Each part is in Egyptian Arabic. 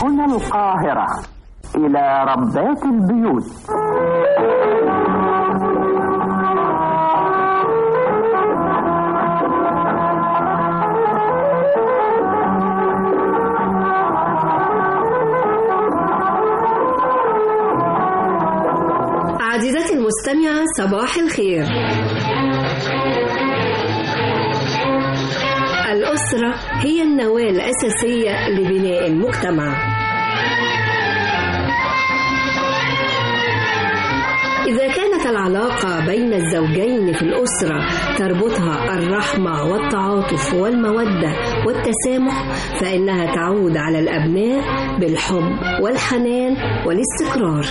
هنا القاهرة إلى ربات البيوت عزيزتي المستمعة صباح الخير الأسرة هي النواة الأساسية لبناء المجتمع إذا كانت العلاقة بين الزوجين في الأسرة تربطها الرحمة والتعاطف والمودة والتسامح فإنها تعود على الأبناء بالحب والحنان والاستقرار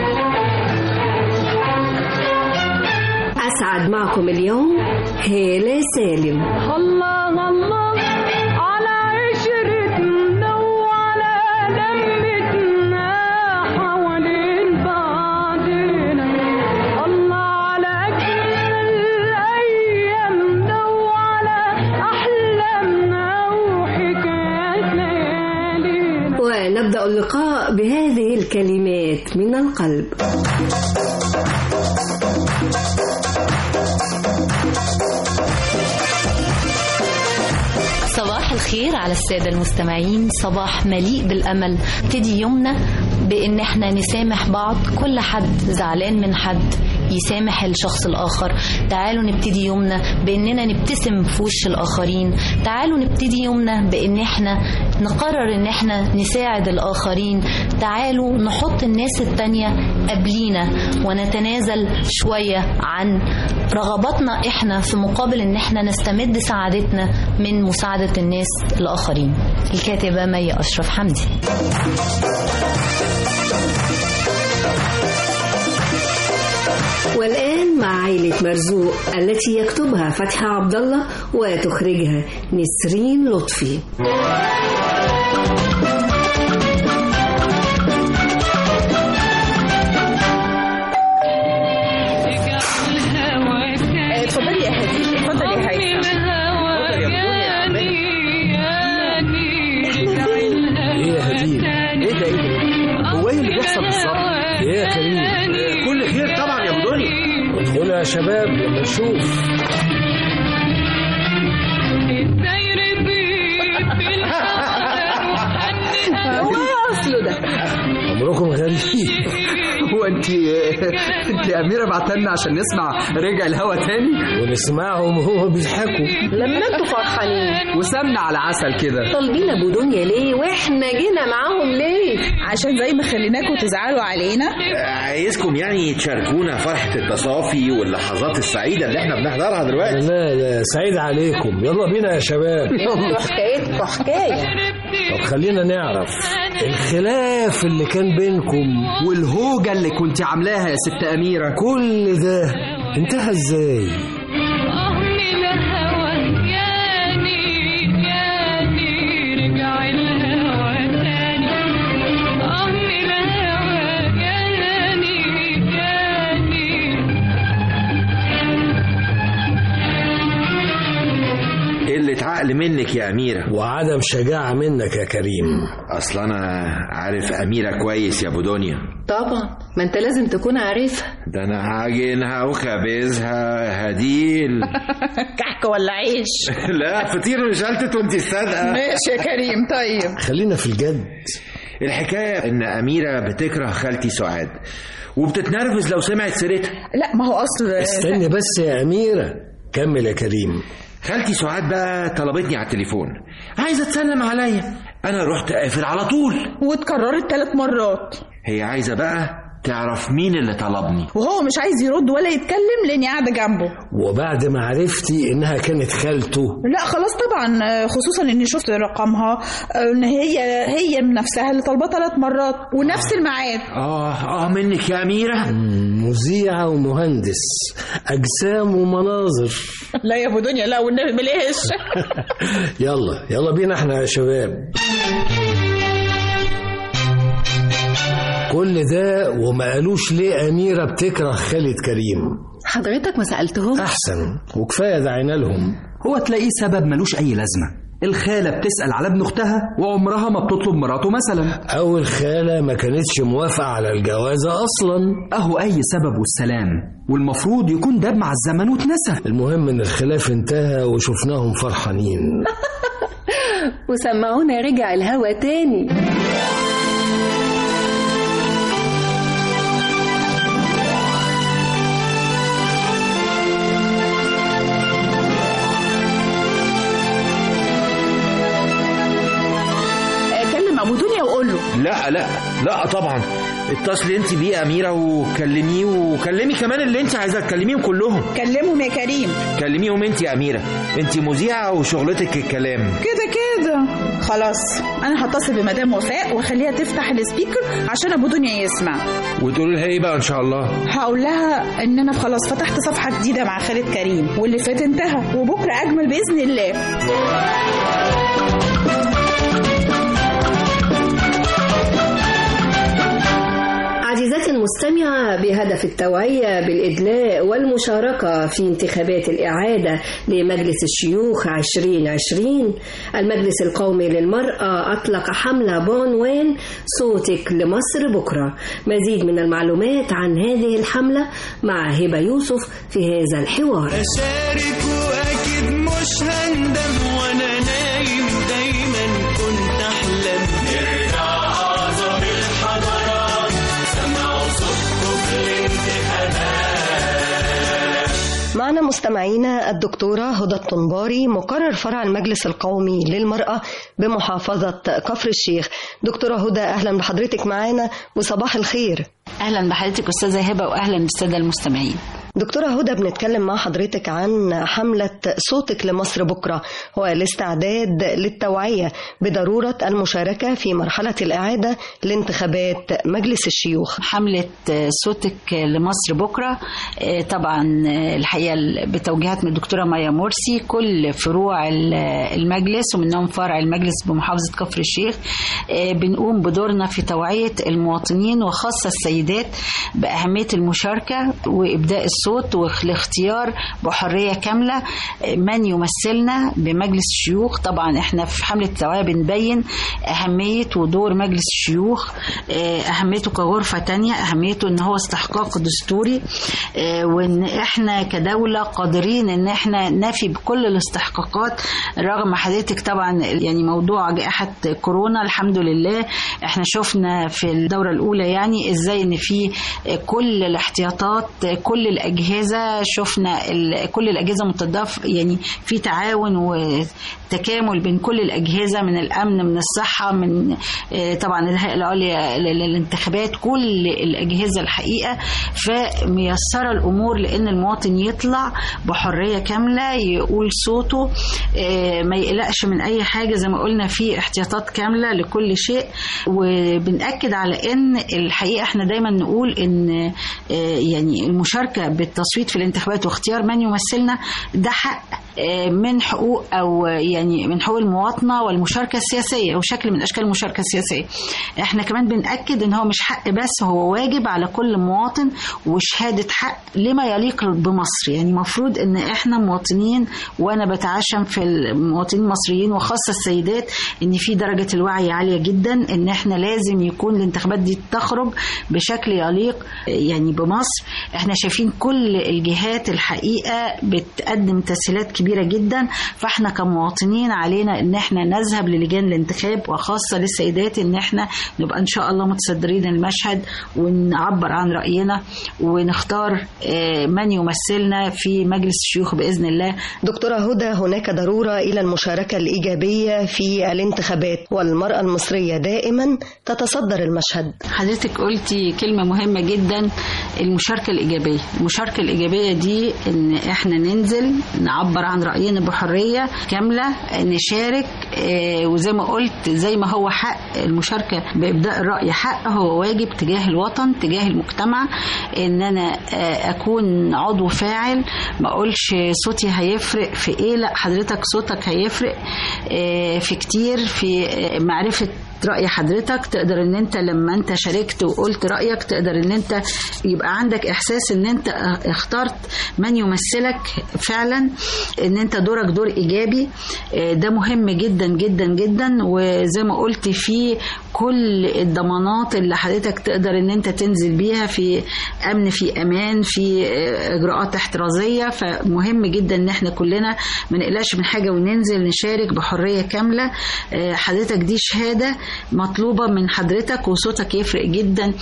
أسعد معكم اليوم هالة سالم الله الله على عشرتنا وعلى لمتنا حوالين بعضنا الله على أجمل أيامنا وعلى أحلامنا وحكايات ليالينا ونبدأ اللقاء بهذه الكلمات من القلب صباح الخير على السادة المستمعين صباح مليء بالأمل ابتدي يومنا بإن احنا نسامح بعض كل حد زعلان من حد يسامح الشخص الآخر تعالوا نبتدي يومنا بإننا نبتسم في وش الآخرين تعالوا نبتدي يومنا بإن احنا نقرر إن احنا نساعد الآخرين تعالوا نحط الناس التانية قبلينا ونتنازل شوية عن رغباتنا احنا في مقابل ان احنا نستمد سعادتنا من مساعدة الناس الآخرين الكاتبة مي أشرف حمدي والآن مع عائلة مرزوق التي يكتبها فتحي عبد الله وتخرجها نسرين لطفي اتفضلي يا هدي اتفضلي يا هيثم ايه يا هديل ايه ده ايه ده هو ايه اللي بيحصل بالظبط ايه يا كريم كل خير طبعا يا ابو دنيا ادخلوا يا شباب لما نشوف هو اصله ده عمركم غريب هو انت انت اميره بعتلنا عشان نسمع رجع الهوا تاني ونسمعهم وهو بيضحكوا لما انتوا فرحانين وسمنه على عسل كده طالبين ابو دنيا ليه واحنا جينا معاهم ليه عشان زي ما خليناكم تزعلوا علينا عايزكم يعني تشاركونا فرحة التصافي واللحظات السعيدة اللي احنا بنحضرها دلوقتي لا لا سعيد عليكم يلا بينا يا شباب انتوا حكايتكم حكايه طب خلينا نعرف الخلاف اللي كان بينكم والهوجه اللي كنت عاملاها يا ست اميره كل ده انتهى ازاي قلة عقل منك يا أميرة وعدم شجاعة منك يا كريم أصل أنا عارف أميرة كويس يا أبو دنيا طبعا ما انت لازم تكون عارفها ده أنا عاجنها وخابزها هديل كحك ولا عيش لا فطير مش قلتت وانت صادقة ماشي يا كريم طيب خلينا في الجد الحكاية إن أميرة بتكره خالتي سعاد وبتتنرفز لو سمعت سيرتها لا ما هو اصل استني بس يا أميرة كمل يا كريم خالتي سعاد بقى طلبتني على التليفون عايزة تسلم عليا أنا رحت قافل على طول واتكررت ثلاث مرات هي عايزة بقى تعرف مين اللي طلبني وهو مش عايز يرد ولا يتكلم لاني قاعده جنبه وبعد ما عرفتي إنها كانت خالته لا خلاص طبعا آه، خصوصا اني شفت رقمها آه، ان هي هي من نفسها اللي طالباه ثلاث مرات ونفس الميعاد آه آه منك يا أميرة مذيعة ومهندس أجسام ومناظر لا يا ابو دنيا لا والنبي بلاش يلا يلا بينا احنا يا شباب كل ده وما قالوش ليه أميرة بتكره خالد كريم حضرتك ما سألتهم أحسن وكفاية دعينا لهم هو تلاقيه سبب ملوش اي لازمه الخالة بتسأل على ابن أختها وعمرها ما بتطلب مراته مثلا أو الخالة ما كانتش موافقة على الجوازة أصلا أهو أي سبب والسلام والمفروض يكون ده مع الزمن واتنسى المهم إن الخلاف انتهى وشفناهم فرحانين وسمعونا رجع الهوا تاني كلم ابو دنيا وقول له لا لا لا طبعا اتصلي انت بيه يا اميره وكلميه وكلمي كمان اللي انت عايزه تكلميهم كلهم كلمهم يا كريم كلميهم انت يا اميره انت مذيعه وشغلتك الكلام كده كده خلاص انا هتصل بمدام وفاء واخليها تفتح السبيكر عشان ابو دنيا يسمع وتقولي لها ايه بقى ان شاء الله هقول لها ان انا خلاص فتحت صفحه جديده مع خالد كريم واللي فات انتهى وبكره اجمل باذن الله عزيزتي المستمعة بهدف التوعية بالإدلاء والمشاركة في انتخابات الإعادة لمجلس الشيوخ 2020 المجلس القومي للمرأة أطلق حملة بعنوان صوتك لمصر بكرة مزيد من المعلومات عن هذه الحملة مع هبة يوسف في هذا الحوار أشارك وأكيد مش هندم وأنا نايم دايما كنت أحلم نرجع أعظم الحضارات سمعوا صوتكم في الانتخابات معنا مستمعينا الدكتورة هدى الطنباري مقرر فرع المجلس القومي للمرأة بمحافظة كفر الشيخ دكتورة هدى أهلا بحضرتك معانا وصباح الخير اهلا بحضرتك استاذه هبه واهلا بالساده المستمعين دكتورة هدى بنتكلم مع حضرتك عن حملة صوتك لمصر بكرة هو الاستعداد للتوعية بضرورة المشاركة في مرحلة الإعادة لانتخابات مجلس الشيوخ حملة صوتك لمصر بكرة طبعا الحقيقة بتوجيهات من الدكتورة مايا مرسي كل فروع المجلس ومنهم فرع المجلس بمحافظة كفر الشيخ بنقوم بدورنا في توعية المواطنين وخاصة السيدات بأهمية المشاركة وإبداء الصوت والاختيار بحرية كاملة من يمثلنا بمجلس الشيوخ طبعا احنا في حملة التوعية بنبين أهمية ودور مجلس الشيوخ أهميته كغرفة تانية أهميته ان هو استحقاق دستوري وان احنا كدولة قادرين ان احنا نفي بكل الاستحقاقات رغم حضرتك طبعا يعني موضوع جائحة كورونا الحمد لله احنا شفنا في الدورة الأولى يعني ازاي ان في كل الاحتياطات كل الأجهزة شفنا كل الأجهزة متضاف يعني في تعاون وتكامل بين كل الأجهزة من الأمن من الصحة من طبعا الهيئة العليا للانتخابات كل الأجهزة الحقيقة فميسرة الأمور لأن المواطن يطلع بحرية كاملة يقول صوته ما يقلقش من أي حاجة زي ما قلنا في احتياطات كاملة لكل شيء وبنأكد على أن الحقيقة احنا دايما نقول أن يعني المشاركة بالتصويت في الانتخابات واختيار من يمثلنا ده حق من حقوق او يعني من حقوق المواطنه والمشاركه السياسيه وشكل من اشكال المشاركه السياسيه. احنا كمان بناكد ان هو مش حق بس هو واجب على كل مواطن وشهاده حق لما يليق بمصر يعني المفروض ان احنا مواطنين وانا بتعشم في المواطنين المصريين وخاصه السيدات ان في درجه الوعي عاليه جدا ان احنا لازم يكون الانتخابات دي تخرج بشكل يليق يعني بمصر احنا شايفين كل الجهات الحقيقه بتقدم تسهيلات كبيره جدا فاحنا كمواطنين علينا ان احنا نذهب للجان الانتخاب وخاصه للسيدات ان احنا نبقى ان شاء الله متصدرين المشهد ونعبر عن راينا ونختار من يمثلنا في مجلس الشيوخ باذن الله. دكتوره هدى هناك ضروره الى المشاركه الايجابيه في الانتخابات والمراه المصريه دائما تتصدر المشهد. حضرتك قلتي كلمه مهمه جدا المشاركه الايجابيه، المشاركه الايجابيه دي ان احنا ننزل نعبر عن راينا بحريه كامله نشارك وزي ما قلت زي ما هو حق المشاركه بابداء الراي حق هو واجب تجاه الوطن تجاه المجتمع ان انا اكون عضو فاعل ما اقولش صوتي هيفرق في ايه لا حضرتك صوتك هيفرق في كتير في معرفه رأي حضرتك تقدر ان انت لما انت شاركت وقلت رأيك تقدر ان انت يبقى عندك احساس ان انت اخترت من يمثلك فعلا ان انت دورك دور ايجابي آه، ده مهم جدا جدا جدا وزي ما قلت في كل الضمانات اللي حضرتك تقدر ان انت تنزل بيها في امن في امان في آه، اجراءات احترازيه فمهم جدا ان احنا كلنا ما نقلقش من حاجه وننزل نشارك بحريه كامله آه، حضرتك دي شهاده مطلوبه من حضرتك وصوتك يفرق جدا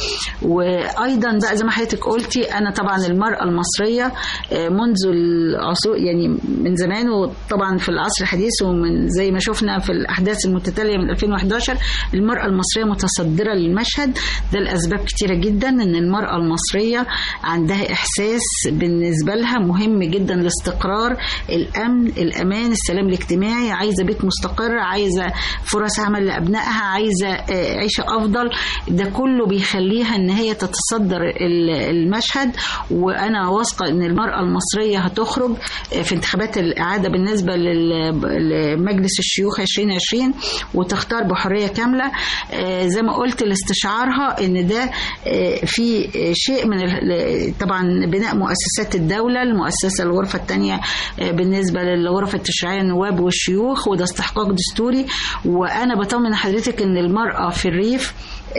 وايضا بقى زي ما حضرتك قلتي انا طبعا المراه المصريه آه، منذ العصور يعني من زمان وطبعا في العصر الحديث ومن زي ما شفنا في الاحداث المتتاليه من 2011 المراه المصريه متصدره للمشهد ده لاسباب كتيره جدا ان المراه المصريه عندها احساس بالنسبه لها مهم جدا الاستقرار الامن الامان السلام الاجتماعي عايزه بيت مستقر عايزه فرص عمل لابنائها عايزه آه، عيشه افضل ده كله بيخليها ان هي تتصدر ال- المشهد وانا واثقه ان المراه المصريه هتخرج آه، في انتخابات الاعاده بالنسبه لل- لمجلس الشيوخ 2020 وتختار بحريه كامله آه، زي ما قلت لاستشعارها ان ده آه، في آه، شيء من ال- طبعا بناء مؤسسات الدوله المؤسسه الغرفه الثانيه بالنسبه للغرفه التشريعيه النواب والشيوخ وده استحقاق دستوري وانا بطمن حضرتك ان المراه في الريف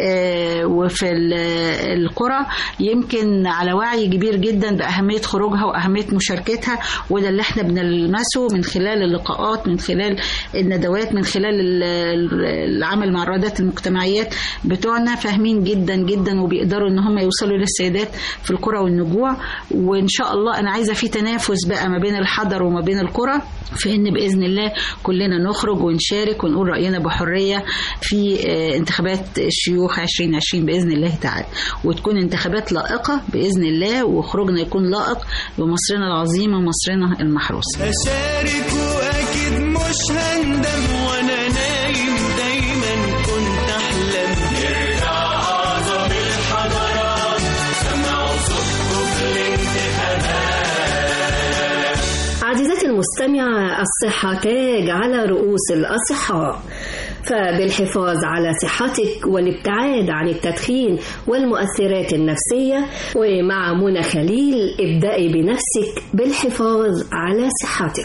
آه، وفي ال- القرى يمكن على وعي كبير جدا بأهمية خروجها وأهمية مشاركتها وده اللي احنا بنلمسه من خلال اللقاءات من خلال الندوات من خلال ال- ال- العمل مع الرادات المجتمعيات بتوعنا فاهمين جدا جدا وبيقدروا ان هم يوصلوا للسيدات في القرى والنجوع وان شاء الله انا عايزه في تنافس بقى ما بين الحضر وما بين القرى في ان باذن الله كلنا نخرج ونشارك ونقول راينا بحريه في آه، انتخابات الشيوخ 2020 باذن الله تعالى وتكون انتخابات لائقه باذن الله وخروجنا يكون لائق بمصرنا العظيمه ومصرنا المحروسه أشارك وأكيد مش هندم وأنا نايم دايما كنت أحلم نرجع أعظم الحضارات سمعوا صوتكم في الانتخابات عزيزتي المستمعة الصحة تاج على رؤوس الأصحاء فبالحفاظ على صحتك والابتعاد عن التدخين والمؤثرات النفسية ومع منى خليل ابدأي بنفسك بالحفاظ على صحتك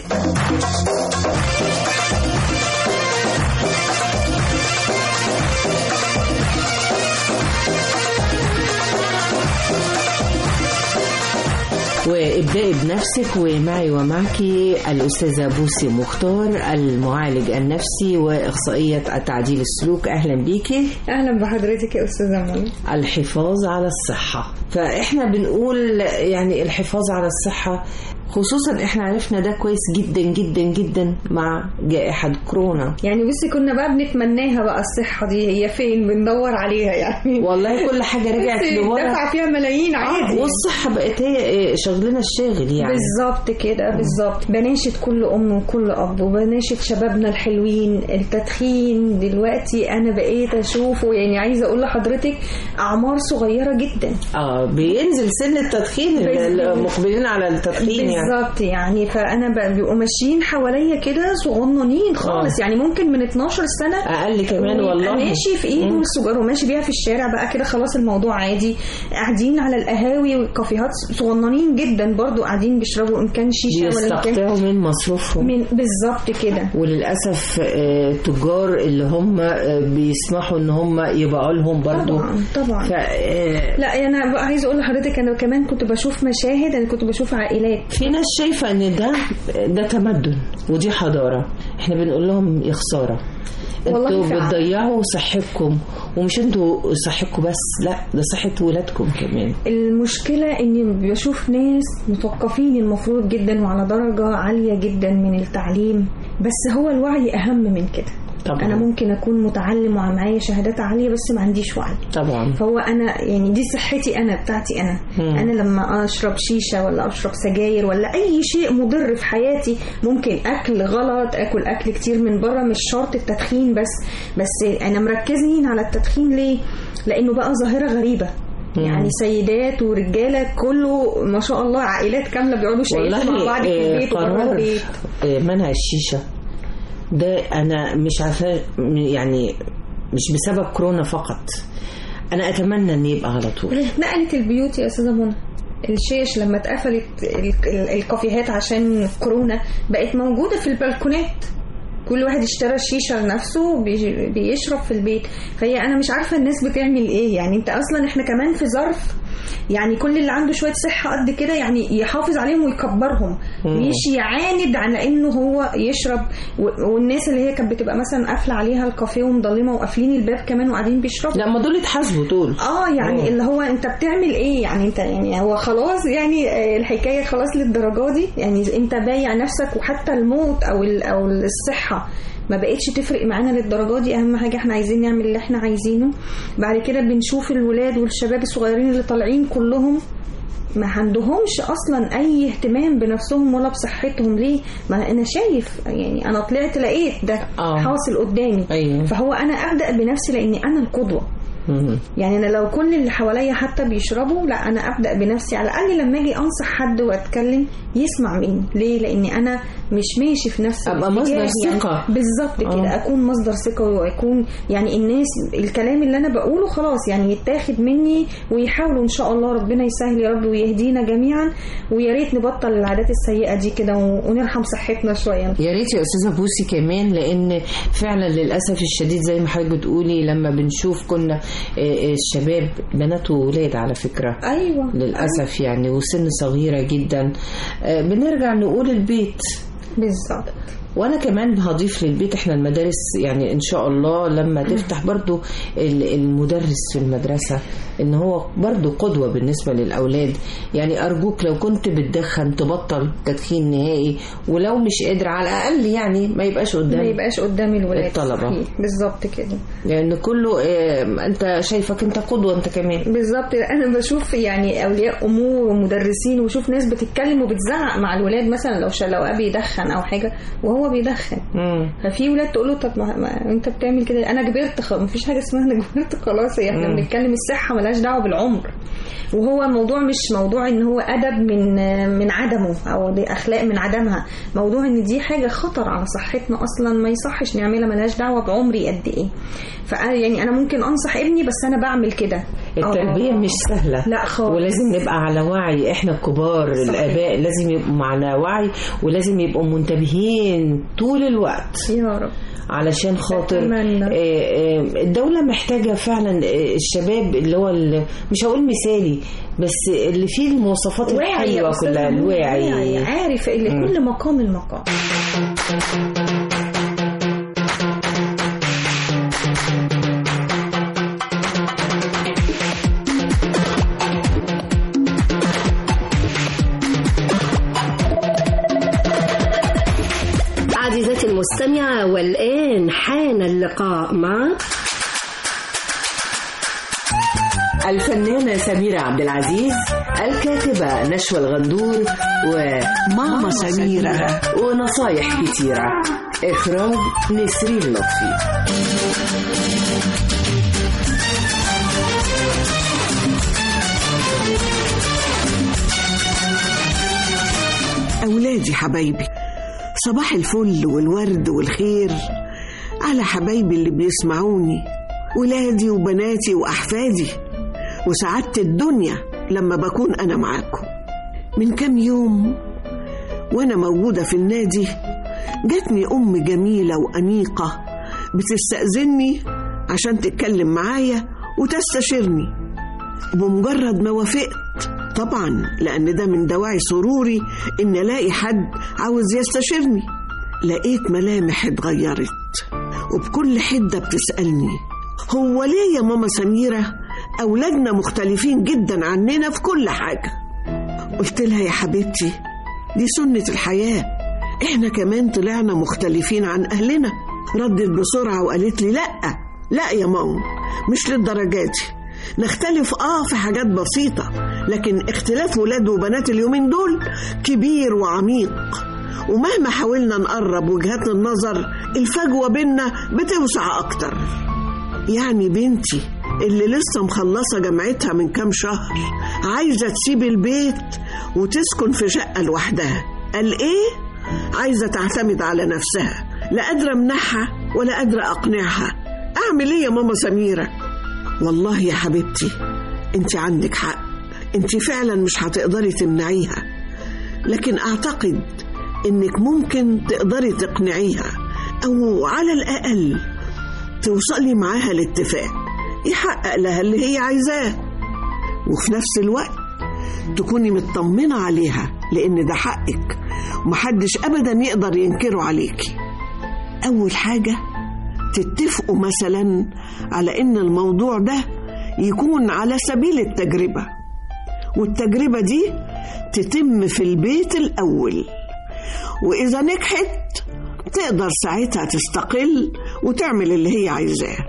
وابدأي بنفسك ومعي ومعك الأستاذة بوسي مختار المعالج النفسي وإخصائية التعديل السلوك أهلا بيكي اهلا بحضرتك يا استاذه منى الحفاظ على الصحة فإحنا بنقول يعني الحفاظ على الصحة خصوصا إحنا عرفنا ده كويس جدا جدا جدا مع جائحة كورونا يعني بصي كنا بقى بنتمناها بقى الصحه دي هي فين بندور عليها يعني والله كل حاجة رجعت بس لورا دفع فيها ملايين عادي آه والصحة بقت هي شغلنا الشاغل يعني بالظبط كده بالظبط بناشد كل ام وكل اب وبناشد شبابنا الحلوين التدخين دلوقتي انا بقيت اشوفه يعني عايزه اقول لحضرتك اعمار صغيره جدا اه بينزل سن التدخين بالظبط. المقبلين على التدخين يعني بالظبط يعني فانا ب- بيبقوا ماشيين حواليا كده صغننين خالص آه. يعني ممكن من 12 سنه اقل كمان ويبقى والله ماشي في ايده مم. السجاره وماشي بيها في الشارع بقى كده خلاص الموضوع عادي قاعدين على القهاوي والكافيهات صغننين جدا برضو قاعدين بيشربوا ان كان شيشه ولا إن كان بيستقطعوا من مصروفهم من بالظبط كده وللاسف آه، تجار اللي هم آه، بيسمحوا ان هم يبيعوا لهم برضو طبعا طبعا ف آه، لا انا بقى عايزه اقول لحضرتك انا كمان كنت بشوف مشاهد انا كنت بشوف عائلات في ناس شايفه ان ده ده تمدن ودي حضاره احنا بنقول لهم يا خساره والله انتوا فعلا. بتضيعوا صحتكم ومش انتوا صحتكم بس لا ده صحه ولادكم كمان المشكلة إني بشوف ناس مثقفين المفروض جدا وعلى درجة عالية جدا من التعليم بس هو الوعي أهم من كده طبعا. أنا ممكن أكون متعلم ومعايا شهادات عالية بس ما عنديش وعي طبعا فهو أنا يعني دي صحتي أنا بتاعتي أنا مم. أنا لما أشرب شيشة ولا أشرب سجاير ولا أي شيء مضر في حياتي ممكن أكل غلط أكل أكل كتير من بره مش شرط التدخين بس بس أنا مركزين على التدخين ليه؟ لأنه بقى ظاهرة غريبة يعني سيدات ورجاله كله ما شاء الله عائلات كامله بيقعدوا شايفين مع بعض في آه، البيت وبره قرار البيت آه، منع الشيشه ده انا مش عارفه يعني مش بسبب كورونا فقط انا اتمنى ان يبقى على طول نقلت البيوت يا استاذه منى الشيش لما اتقفلت ال- ال- الكافيهات عشان كورونا بقت موجوده في البلكونات كل واحد اشترى شيشه لنفسه بي- بيشرب في البيت فهي انا مش عارفه الناس بتعمل ايه يعني انت اصلا احنا كمان في ظرف يعني كل اللي عنده شويه صحه قد كده يعني يحافظ عليهم ويكبرهم مم. مش يعاند على انه هو يشرب و- والناس اللي هي كانت بتبقى مثلا قافله عليها الكافيه ومضلمه وقافلين الباب كمان وقاعدين بيشربوا لا ما دول اتحاسبوا دول اه يعني مم. اللي هو انت بتعمل ايه يعني انت يعني هو خلاص يعني آه، الحكايه خلاص للدرجه دي يعني انت بايع نفسك وحتى الموت او ال- او الصحه ما بقتش تفرق معانا للدرجه دي اهم حاجه احنا عايزين نعمل اللي احنا عايزينه بعد كده بنشوف الولاد والشباب الصغيرين اللي طالعين كلهم ما عندهمش اصلا اي اهتمام بنفسهم ولا بصحتهم ليه ما انا شايف يعني انا طلعت لقيت ده آه. حاصل قدامي أيوة. فهو انا ابدا بنفسي لاني انا القدوه مم. يعني انا لو كل اللي حواليا حتى بيشربوا لا انا ابدا بنفسي على الاقل لما اجي انصح حد واتكلم يسمع مني ليه لاني انا مش ماشي في نفس أبقى الاتجاه مصدر يعني ثقة. بالظبط كده آه. اكون مصدر ثقه واكون يعني الناس الكلام اللي انا بقوله خلاص يعني يتاخد مني ويحاولوا ان شاء الله ربنا يسهل يا رب ويهدينا جميعا ويا ريت نبطل العادات السيئه دي كده و- ونرحم صحتنا شويه يا ريت يا استاذه بوسي كمان لان فعلا للاسف الشديد زي ما حضرتك بتقولي لما بنشوف كنا آه، آه، الشباب بنات وولاد على فكره ايوه للاسف يعني وسن صغيره جدا آه، بنرجع نقول البيت بالظبط وانا كمان هضيف للبيت احنا المدارس يعني ان شاء الله لما تفتح برضو ال- المدرس في المدرسة ان هو برضو قدوة بالنسبة للاولاد يعني ارجوك لو كنت بتدخن تبطل تدخين نهائي ولو مش قادر على الاقل يعني ما يبقاش قدام ما يبقاش قدام الولاد الطلبة. صحيح. بالظبط كده لان كله اه انت شايفك انت قدوة انت كمان بالظبط انا بشوف يعني اولياء امور ومدرسين وشوف ناس بتتكلم وبتزعق مع الولاد مثلا لو شا- لو ابي يدخن او حاجه وهو بيدخن مم. ففي ولاد تقول له طب ما, ما انت بتعمل كده انا كبرت خ... مفيش حاجه اسمها انا كبرت خلاص هي احنا مم. بنتكلم الصحه ملهاش دعوه بالعمر وهو الموضوع مش موضوع ان هو ادب من من عدمه او دي اخلاق من عدمها موضوع ان دي حاجه خطر على صحتنا اصلا ما يصحش نعملها ملهاش دعوه بعمري قد ايه فانا يعني انا ممكن انصح ابني بس انا بعمل كده التربية آه. مش سهلة لا خالص ولازم نبقى على وعي احنا الكبار صحيح. الاباء لازم يبقوا على وعي ولازم يبقوا منتبهين طول الوقت يا رب علشان خاطر أتمنى. آه، آه، الدولة محتاجة فعلا آه، الشباب اللي هو ال- مش هقول مثالي بس اللي فيه المواصفات واعي يا الحلوة أستاذة كلها منى، الواعي واعي عارف مم. لكل مقام المقام عزيزتي المستمعة والآن حان اللقاء مع الفنانة سميرة عبد العزيز الكاتبة نشوى الغندور وماما سميرة. ونصايح كتيرة إخراج نسرين لطفي أولادي حبايبي صباح الفل والورد والخير على حبايبي اللي بيسمعوني ولادي وبناتي وأحفادي وسعادة الدنيا لما بكون أنا معاكم من كام يوم وأنا موجودة في النادي جاتني أم جميلة وأنيقة بتستأذني عشان تتكلم معايا وتستشيرني بمجرد ما وافقت طبعا لأن ده من دواعي سروري إن ألاقي حد عاوز يستشيرني لقيت ملامح اتغيرت وبكل حدة بتسألني هو ليه يا ماما سميرة أولادنا مختلفين جدا عننا في كل حاجة قلت لها يا حبيبتي دي سنة الحياة احنا كمان طلعنا مختلفين عن أهلنا ردت بسرعة وقالت لي لأ لا يا ماما مش للدرجة دي نختلف اه في حاجات بسيطة لكن اختلاف ولاد وبنات اليومين دول كبير وعميق ومهما حاولنا نقرب وجهات النظر الفجوة بينا بتوسع أكتر يعني بنتي اللي لسه مخلصة جامعتها من كام شهر عايزة تسيب البيت وتسكن في شقة لوحدها قال ايه؟ عايزة تعتمد على نفسها لا قادرة امنعها ولا قادرة اقنعها أعمل إيه يا ماما سميرة والله يا حبيبتي أنت عندك حق أنت فعلا مش هتقدري تمنعيها لكن أعتقد إنك ممكن تقدري تقنعيها أو على الأقل توصلي معاها لاتفاق يحقق لها اللي هي عايزاه وفي نفس الوقت تكوني مطمنة عليها لأن ده حقك ومحدش أبدا يقدر ينكره عليكي أول حاجة تتفقوا مثلا على إن الموضوع ده يكون على سبيل التجربة والتجربة دي تتم في البيت الأول وإذا نجحت تقدر ساعتها تستقل وتعمل اللي هي عايزاه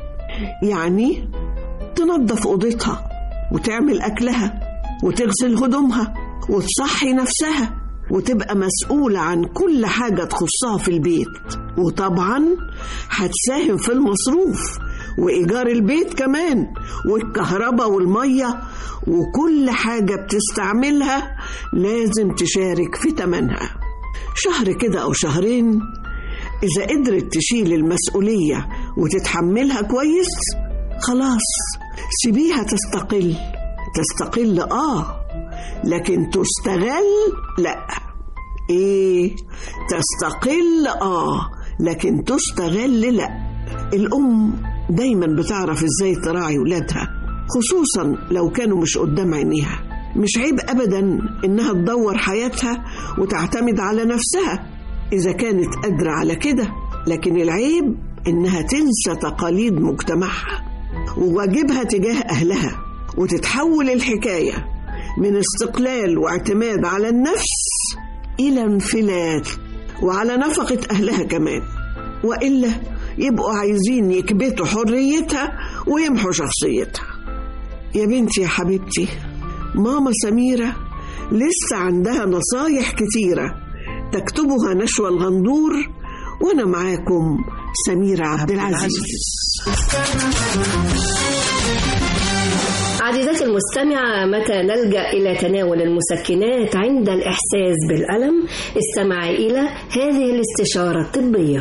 يعني تنظف أوضتها وتعمل أكلها وتغسل هدومها وتصحي نفسها وتبقى مسؤولة عن كل حاجة تخصها في البيت وطبعا هتساهم في المصروف وإيجار البيت كمان والكهرباء والمية وكل حاجة بتستعملها لازم تشارك في تمنها شهر كده أو شهرين إذا قدرت تشيل المسؤولية وتتحملها كويس خلاص سيبيها تستقل تستقل آه لكن تستغل لا إيه تستقل آه لكن تستغل لا الأم دايما بتعرف إزاي تراعي ولادها خصوصا لو كانوا مش قدام عينيها مش عيب أبدا إنها تدور حياتها وتعتمد على نفسها إذا كانت قادرة على كده لكن العيب إنها تنسى تقاليد مجتمعها وواجبها تجاه أهلها وتتحول الحكاية من استقلال واعتماد على النفس إلى انفلات وعلى نفقة أهلها كمان وإلا يبقوا عايزين يكبتوا حريتها ويمحوا شخصيتها يا بنتي يا حبيبتي ماما سميرة لسه عندها نصايح كتيرة تكتبها نشوى الغندور وأنا معاكم سميرة عبد العزيز عزيزتي المستمعة متى نلجأ إلى تناول المسكنات عند الإحساس بالألم استمعي إلى هذه الاستشارة الطبية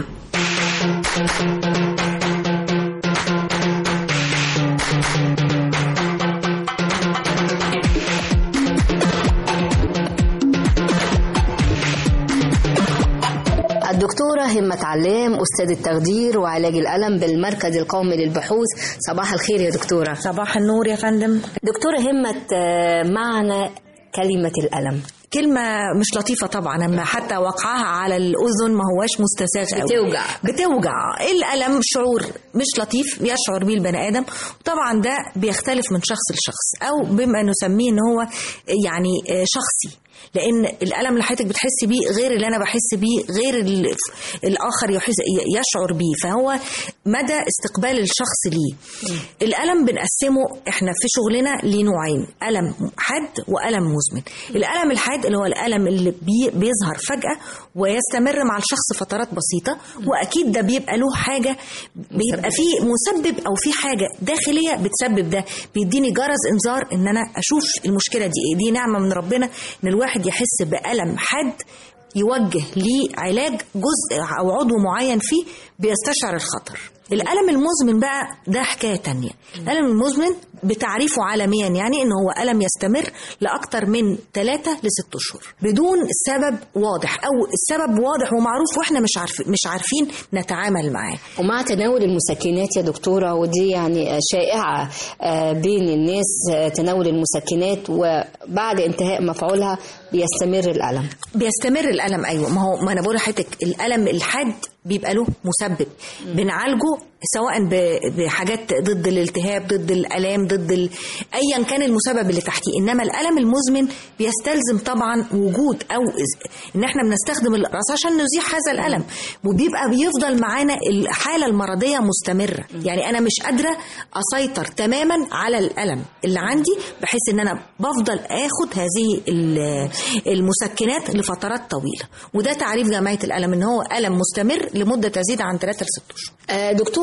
الدكتورة همة علام أستاذ التخدير وعلاج الألم بالمركز القومي للبحوث صباح الخير يا دكتورة صباح النور يا فندم دكتورة همة آه، معنى كلمة الألم كلمة مش لطيفة طبعا أما حتى وقعها على الأذن ما هواش مستساغ أوي. بتوجع. بتوجع الألم شعور مش لطيف يشعر بيه البني آدم طبعا ده بيختلف من شخص لشخص أو بما نسميه إن هو يعني آه، شخصي لان الالم اللي حضرتك بتحس بيه غير اللي انا بحس بيه غير ال- الاخر يحس يشعر بيه فهو مدى استقبال الشخص ليه الالم بنقسمه احنا في شغلنا لنوعين الم حاد والم مزمن الالم الحاد اللي هو الالم اللي بي بيظهر فجاه ويستمر مع الشخص فترات بسيطه واكيد ده بيبقى له حاجه بيبقى فيه مسبب او في حاجه داخليه بتسبب ده بيديني جرس انذار ان انا اشوف المشكله دي ايه دي نعمه من ربنا ان الواحد يحس بالم حاد يوجه ليه علاج جزء او عضو معين فيه بيستشعر الخطر الألم المزمن بقى ده حكاية تانية الألم المزمن بتعريفه عالميا يعني إن هو ألم يستمر لأكثر من 3 ل 6 أشهر بدون سبب واضح أو السبب واضح ومعروف وإحنا مش عارفين مش عارفين نتعامل معاه ومع تناول المسكنات يا دكتورة ودي يعني شائعة آه، بين الناس آه، تناول المسكنات وبعد انتهاء مفعولها بيستمر الألم بيستمر الالم ايوه ما هو ما انا بقول لحضرتك الالم الحاد بيبقى له مسبب بنعالجه سواء ب- بحاجات ضد الالتهاب ضد الالام ضد ال... ايا كان المسبب اللي تحتيه انما الالم المزمن بيستلزم طبعا وجود او إز- ان احنا بنستخدم الاقراص عشان نزيح هذا الالم وبيبقى بيفضل معانا الحاله المرضيه مستمره يعني انا مش قادره اسيطر تماما على الالم اللي عندي بحيث ان انا بفضل اخد هذه ال- المسكنات لفترات طويله وده تعريف جمعيه الالم ان هو الم مستمر لمده تزيد عن 3 ل 6 اشهر آه، دكتورة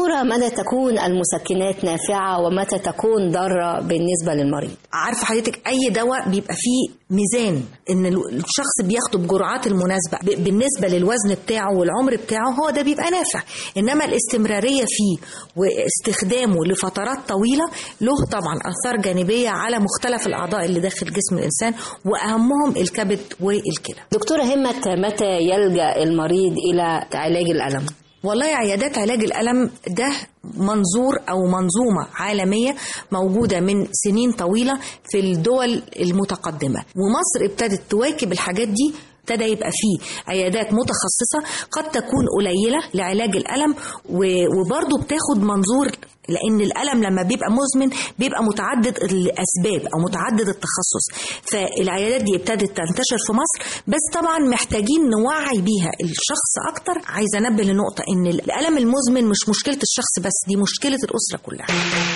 دكتورة متى تكون المسكنات نافعة ومتى تكون ضارة بالنسبة للمريض عارفه حضرتك اي دواء بيبقى فيه ميزان ان الشخص بياخده بجرعات المناسبه ب- بالنسبه للوزن بتاعه والعمر بتاعه هو ده بيبقى نافع انما الاستمراريه فيه واستخدامه لفترات طويله له طبعا اثار جانبيه على مختلف الاعضاء اللي داخل جسم الانسان واهمهم الكبد والكلى دكتورة همت متى يلجأ المريض إلى علاج الألم والله عيادات علاج الألم ده منظور أو منظومة عالمية موجودة من سنين طويلة في الدول المتقدمة ومصر ابتدت تواكب الحاجات دي ابتدى يبقى فيه عيادات متخصصة قد تكون قليلة لعلاج الألم و- وبرضه بتاخد منظور لأن الألم لما بيبقى مزمن بيبقى متعدد الأسباب أو متعدد التخصص فالعيادات دي ابتدت تنتشر في مصر بس طبعا محتاجين نوعي بيها الشخص أكتر عايزة أنبه لنقطة إن الألم المزمن مش مشكلة الشخص بس دي مشكلة الأسرة كلها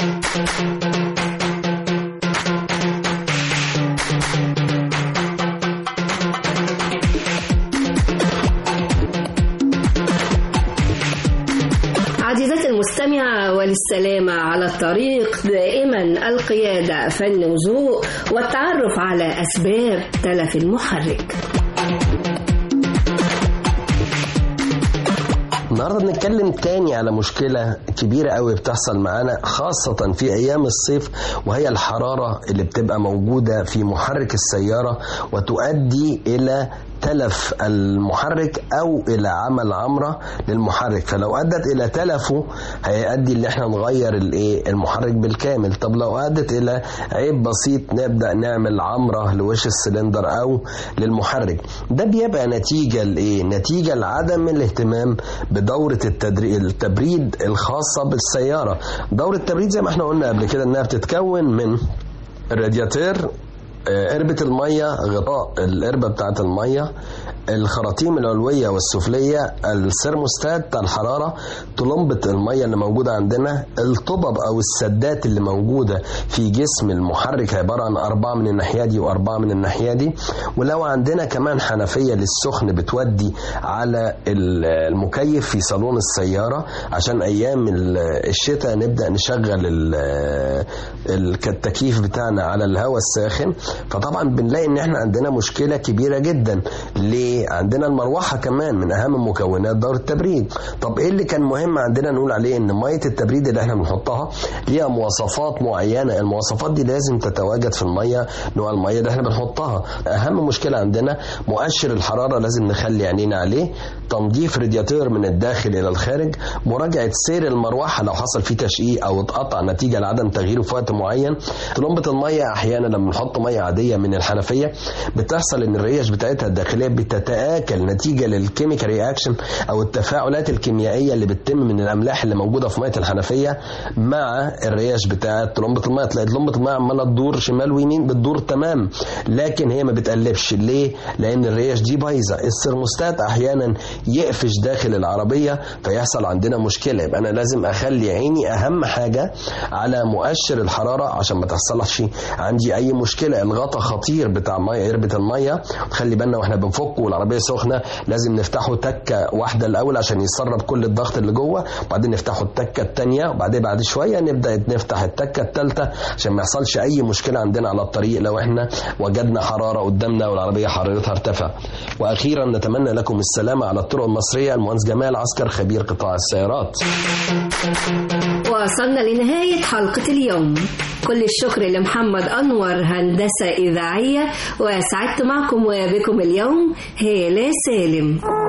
عزيزتي المستمعة وللسلامة على الطريق دائما القيادة فن وذوق والتعرف على أسباب تلف المحرك النهارده بنتكلم تاني على مشكلة كبيرة قوي بتحصل معانا خاصة في أيام الصيف وهي الحرارة اللي بتبقى موجودة في محرك السيارة وتؤدي إلى تلف المحرك او الى عمل عمره للمحرك فلو ادت الى تلفه هيؤدي ان احنا نغير الايه المحرك بالكامل طب لو ادت الى عيب بسيط نبدا نعمل عمره لوش السلندر او للمحرك ده بيبقى نتيجه لايه نتيجه لعدم الاهتمام بدوره التدري... التبريد الخاصه بالسياره دوره التبريد زي ما احنا قلنا قبل كده انها بتتكون من الرادياتير قربة المية غطاء القربة بتاعة المية الخراطيم العلوية والسفلية السيرموستات بتاع الحرارة طلمبة المية اللي موجودة عندنا الطبب أو السدات اللي موجودة في جسم المحرك عبارة عن أربعة من الناحية دي وأربعة من الناحية دي ولو عندنا كمان حنفية للسخن بتودي على المكيف في صالون السيارة عشان أيام الشتاء نبدأ نشغل التكييف بتاعنا على الهواء الساخن فطبعا بنلاقي ان احنا عندنا مشكله كبيره جدا ليه عندنا المروحه كمان من اهم مكونات دور التبريد طب ايه اللي كان مهم عندنا نقول عليه ان ميه التبريد اللي احنا بنحطها ليها مواصفات معينه المواصفات دي لازم تتواجد في الميه نوع الميه اللي احنا بنحطها اهم مشكله عندنا مؤشر الحراره لازم نخلي عينينا عليه تنظيف رادياتير من الداخل الى الخارج مراجعه سير المروحه لو حصل فيه تشقيق او اتقطع نتيجه لعدم تغييره في وقت معين طلمبه الميه احيانا لما بنحط ميه عاديه من الحنفيه بتحصل ان الريش بتاعتها الداخليه بتتاكل نتيجه للكيميكال رياكشن او التفاعلات الكيميائيه اللي بتتم من الاملاح اللي موجوده في ميه الحنفيه مع الريش بتاعه طلمبه الميه تلاقي طلمبه الميه عماله تدور شمال ويمين بتدور تمام لكن هي ما بتقلبش ليه؟ لان الريش دي بايظه السرموستات احيانا يقفش داخل العربيه فيحصل عندنا مشكله يبقى انا لازم اخلي عيني اهم حاجه على مؤشر الحراره عشان ما تحصلش عندي اي مشكله الغطا خطير بتاع ميه قربة الميه خلي بالنا واحنا بنفكه والعربيه سخنه لازم نفتحه تكه واحده الاول عشان يسرب كل الضغط اللي جوه وبعدين نفتحه التكه الثانيه وبعدين بعد شويه نبدا نفتح التكه الثالثه عشان ما يحصلش اي مشكله عندنا على الطريق لو احنا وجدنا حراره قدامنا والعربيه حرارتها ارتفع واخيرا نتمنى لكم السلامه على الطرق المصريه المهندس جمال عسكر خبير قطاع السيارات وصلنا لنهاية حلقة اليوم كل الشكر لمحمد أنور هندسة إذاعية وسعدت معكم وبكم اليوم هالة سالم